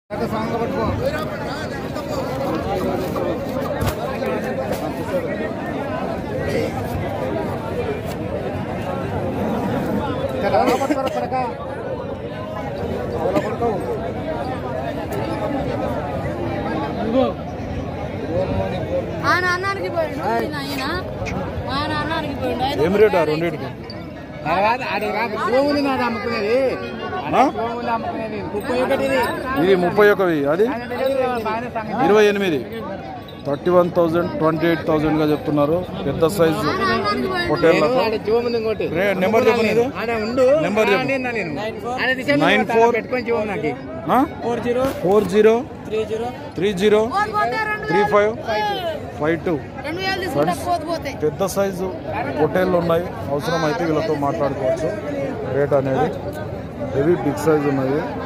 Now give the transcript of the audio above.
ఆ నాన్నకి పోయిండు ఈయన ఈయన మా నాన్నకి పోయిండు ఐదు ఏం రేటు ఆ రెండింటికి భూములు నాది అమ్ముకునేది ఆ? భూములు అమ్ముకునేది ముప్పై ఒకటిది ఇది ముప్పై ఒకవి అది బాగానే సంగతి. ఇరవై ఎనిమిది thirty one thousand twenty eight థౌజండ్గా చెప్తున్నారు పెద్ద సైజు నాన్నకి పోయిండు పొట్టేళ్ళకు ఆడ జీవముంది ఇంకోటి రే నెంబర్ చెప్పు నీది ఆడ ఉండు నెంబర్ చెప్పు. ఆడ నిన్నా నేను ఆడ దిశ నైన్ ఫోర్ పెట్టుకొని జీవం నాకు four zero four zero three zero three zero పోతే పోతే రెండు త్రీ ఫైవ్ ఫైవ్ టూ రెండు వేలు తీసుకుంటా పోతే పోతే పెద్ద సైజు పొట్టేళ్ళు ఉన్నాయి అవసరం అయితే వీళ్ళతో మాట్లాడుకోవచ్చు రేట్ అనేది హెవీ బిగ్ సైజ్ ఉన్నది